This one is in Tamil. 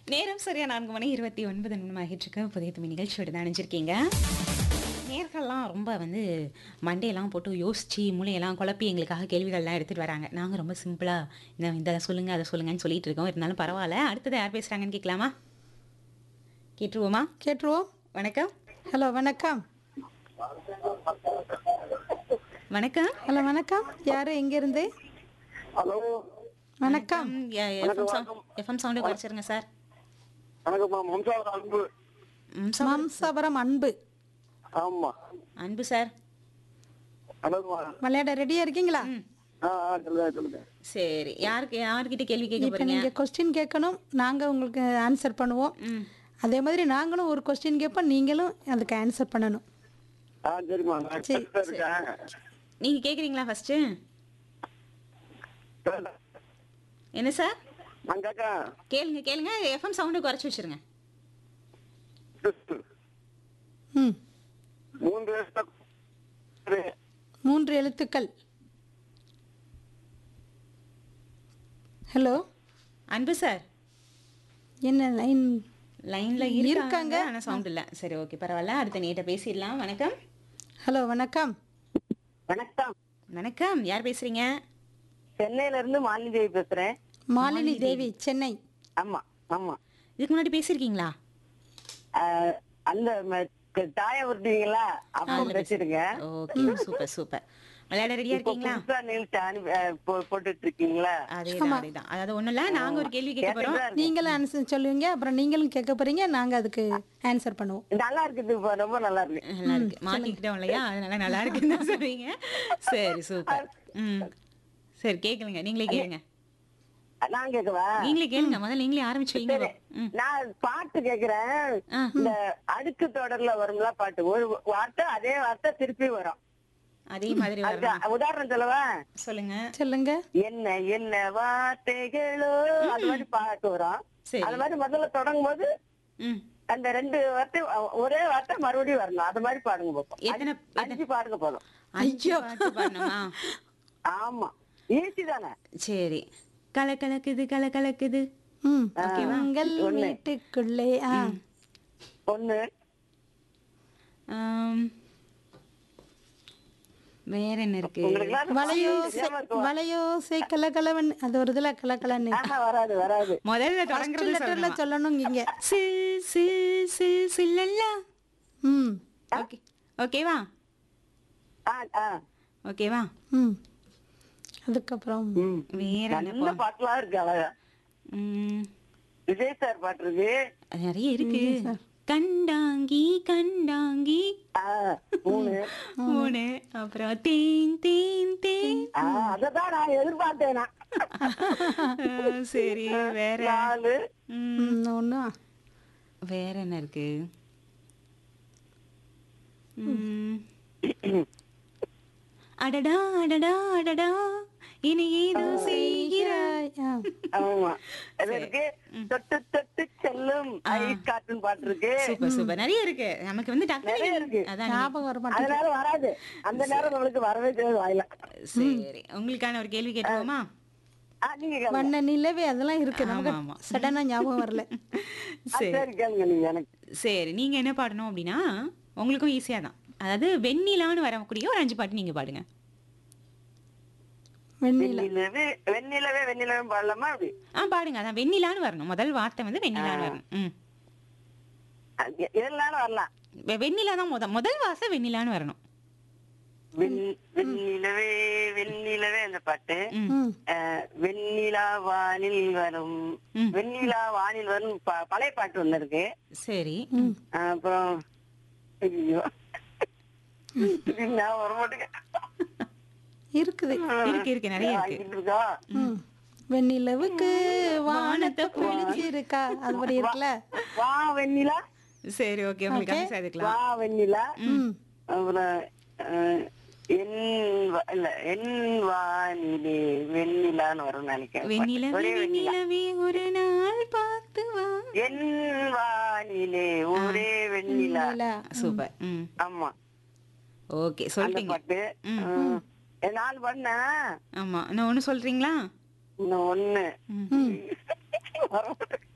நேரம் சரியா நான்கு மணி இருபத்தி ஒன்பது நிமிடமாகிட்டு இருக்கு புதிய துணி நிகழ்ச்சியோட தான் நினைச்சிருக்கீங்க நேர்கள்லாம் ரொம்ப வந்து மண்டையெல்லாம் போட்டு யோசிச்சு மூளையெல்லாம் குழப்பி எங்களுக்காக கேள்விகள்லாம் எடுத்துகிட்டு வராங்க நாங்கள் ரொம்ப சிம்பிளாக இந்த இந்த சொல்லுங்கள் அதை சொல்லுங்கன்னு சொல்லிட்டு இருக்கோம் இருந்தாலும் பரவாயில்ல அடுத்தது யார் பேசுகிறாங்கன்னு கேட்கலாமா கேட்டுருவோமா கேட்டுருவோம் வணக்கம் ஹலோ வணக்கம் வணக்கம் ஹலோ வணக்கம் யாரு எங்கேருந்து ஹலோ வணக்கம் எஃப்எம் சவுண்ட் எஃப்எம் சவுண்டு குறைச்சிருங்க சார் வணக்கம்மா மம்சாவர் அன்பு ம், சவுண்ட் மாம்சாபுரம் அன்பு ஆமா அன்பு சார் வணக்கம்மா விளையாட ரெடியா இருக்கீங்களா ஆ ஆ சொல்லுங்க சொல்லுங்க சரி யாருக்கு யார்கிட்ட கேள்வி கேட்க இப்போ போறீங்க நீங்க கொஸ்டின் கேட்கணும் நாங்க உங்களுக்கு ஆன்சர் பண்ணுவோம் ம் அதே மாதிரி நாங்களும் ஒரு கொஸ்டின் கேட்போம் நீங்களும் அதுக்கு ஆன்சர் பண்ணணும் ஆ சரிம்மா நான் சரி, கரெக்டா இருக்கேன் நீங்க கேக்குறீங்களா ஃபர்ஸ்ட் என்ன சார் நான் கேட்கேன் கேளுங்க கேளுங்க எஃப்எம் சவுண்டு குறைச்சி வச்சிருங்க ம் மூன்று எழுத்து- மூன்று எழுத்துக்கள் ஹலோ அன்பு சார் என்ன லைன் லைன்ல இருக்காங்க. இருக்காங்க ஆனா சவுண்ட் இல்ல சரி ஓகே பரவாயில்ல அடுத்த நீட்ட பேசிடலாம் வணக்கம் ஹலோ வணக்கம் வணக்கம் வணக்கம் யார் பேசுறீங்க சென்னையில இருந்து மாலினி தேவி பேசுறேன் மாலினி தேவி சென்னை ஆமா ஆமா இதுக்கு முன்னாடி பேசியிருக்கீங்களா ஆஹ், அந்த ம- க- தாயம் உருட்டுவீங்களா அப்ப பேசிருங்க ஓகே சூப்பர் சூப்பர் விளையாட ரெடியா இப்போ இருக்கீங்களா புதுசா நிகழ்ச்சி அனுப்பி ஆஹ், போ- போட்டுட்டு இருக்கீங்களா அதேதான் அதேதான் அதாவது ஒண்ணும் இல்ல நாங்க ஒரு கேள்வி கேட்க போறோம் கேட்டுட்டுதான் இருக்கேன். நீங்களும் ஆன்சர் சொல்லுவீங்க அப்புறம் நீங்களும் கேட்க போறீங்க நாங்க அதுக்கு ஆன்சர் பண்ணுவோம் நல்லா இருக்குது இப்ப ரொம்ப நல்லா இருக்கு நல்லா இருக்கு மாத்திக்கிட்டோம் இல்லையா அதனால நல்லா இருக்குன்னு தான் சொல்றீங்க சரி சூப்பர் ம் சரி கேக்குங்க நீங்களே கேளுங்க நான் கேட்கவா நீங்களே கேளுங்க முதல்ல நீங்களே ஆரம்பிச்சு வைங்க சரி. ம் நான் பாட்டு கேக்குறேன் ஆ. இந்த அடுக்கு தொடர்ல வரும்ல பாட்டு ஒரு வார்த்தை அதே வார்த்தை திருப்பி வரும் அதே மாதிரி அதுக்கு வரணும் உதாரணம் சொல்லவா சொல்லுங்க சொல்லுங்க என்ன என்ன வார்த்தைகளோ அது மாதிரி பாட்டு வரும் சரி அது மாதிரி முதல்ல தொடங்கும் போது ம் அந்த ரெண்டு வார்த்தை அ- ஒரே வார்த்தை மறுபடியும் வரணும் அது மாதிரி பாடுங்க போப்போம் எத்தனை அஞ்சு பாடுங்க போதும் அஞ்சு பாட்டு பாடணுமா ஆமா ஈஸி தானே சரி கல கலக்குது கல கலக்குது ம் உங்கள் வீட்டுக்குள்ளே ஆ ஒண்ணு ஆம். வேற என்ன இருக்கு உங்களுக்கு வளையோசை வளையோசை கலகலவன் அது ஒரு இதுல கலகலன்னு வராது வராது முதல்ல ஃபர்ஸ்ட் தொடங்குறது லெட்டர்ல சொல்லணுமா? சொல்லணும் இங்க சில் சில் சில் சில்லல்லா ம் ஓகே ஓகேவா ஆ, ஆ. ஓகேவா ம் அதுக்கப்புறம் ம். வேற என்ன நல்ல பாட்டுலாம் இருக்கு அழகா ம், விஜய் சார் பாட்டு இருக்கு அது நிறைய இருக்கு கண்டாங்கி கண்டாங்கி ஆ, மூணு மூணு அப்புறம் தேன் தேன் தேன் ஆ, அததான் நான் எதிர்பார்த்தேன் நான். ஆ, சரி வேற நாலு ம், ம், ஒண்ணு வேற என்ன இருக்கு ம். அடடா அடடா அடடா இனி ஏதோ செய்கிறாய் ஆ, ஆமா அது இருக்கு தொட்டு தொட்டு செல்லும் ஐஸ் காட்டுன்னு பாட்டு இருக்கு சூப்பர் சூப்பர் நிறைய இருக்கு நமக்கு வந்து நிறைய இருக்கு. டக்குனு அதான் ஞாபகம் வர மாட்டேங்குது அதனால வராது அந்த நேரம் நம்மளுக்கு வரவே தெரியாது வாயில சரி உங்களுக்கான ஒரு கேள்வி கேட்டுருவோமா ஆ, நீங்க கேளுங்க. வண்ண நிலவே அதெல்லாம் இருக்கு ஆமா, நமக்கு ஆமா. சடனா ஞாபகம் வரல ஆ, சரி சரி கேளுங்க நீங்க எனக்கு சரி நீங்க என்ன பாடணும் அப்படின்னா உங்களுக்கும் ஈஸியா தான் அதாவது வெண்ணிலான்னு வரக்கூடிய ஒரு அஞ்சு பாட்டு நீங்க பாடுங்க வெண்ணில வெண்ணிலவே வெண்ணிலவே வெண்ணிலவே பாடலாமா அப்படி ஆ பாடுங்க அதான் வெண்ணிலான்னு வரணும் முதல் வார்த்தை வந்து வெண்ணிலான்னு வரணும் ம் எ- எதுனாலும் வரலாம் வெ- வெண்ணிலா தான் முத முதல் வாசம் வெண்ணிலான்னு வரணும் வெண்- வெண்ணிலவே வெண்ணிலவே அந்த பாட்டு ம் ம் அஹ், வெண்ணிலா வானில் வரும் ம். வெண்ணிலா வானில் வரும் ப- பழைய பாட்டு ஒண்ணு இருக்கு சரி அஹ், அப்புறம் ஐயோ நான் வர மாட்டேங்க இருக்குது இருக்கு இருக்கு நிறைய இருக்கு வாங்கிட்டு இருக்கா ம் வெண்ணிலவுக்கு வானத்தை பிடிச்சிருக்கா அது மாதிரி இருக்குல்ல வா வெண்ணிலா சரி ஓகே உங்களுக்கு ஆன்சர் வா எடுக்கலாம் வெண்ணிலா ம் அப்புறம் அஹ், என் வ- இல்ல என் வானிலே வெண்ணிலான்னு வரும் நினைக்கிறேன் வெண்ணிலவே ஒரே வெண்ணிலா வெண்ணிலவே ஒரு நாள் பார்த்து வா என் வானிலே ஒரே வெண்ணிலா வெண்ணிலா சூப்பர் ம் ஆமா ஓகே அந்த சொல்லிட்டீங்க பாட்டு ம். அஹ், என் நாலு பண்ணேன் ஆமா இன்னும் ஒண்ணு சொல்றீங்களா இன்னும் ஒண்ணு ம். வர மாட்டேங்குது.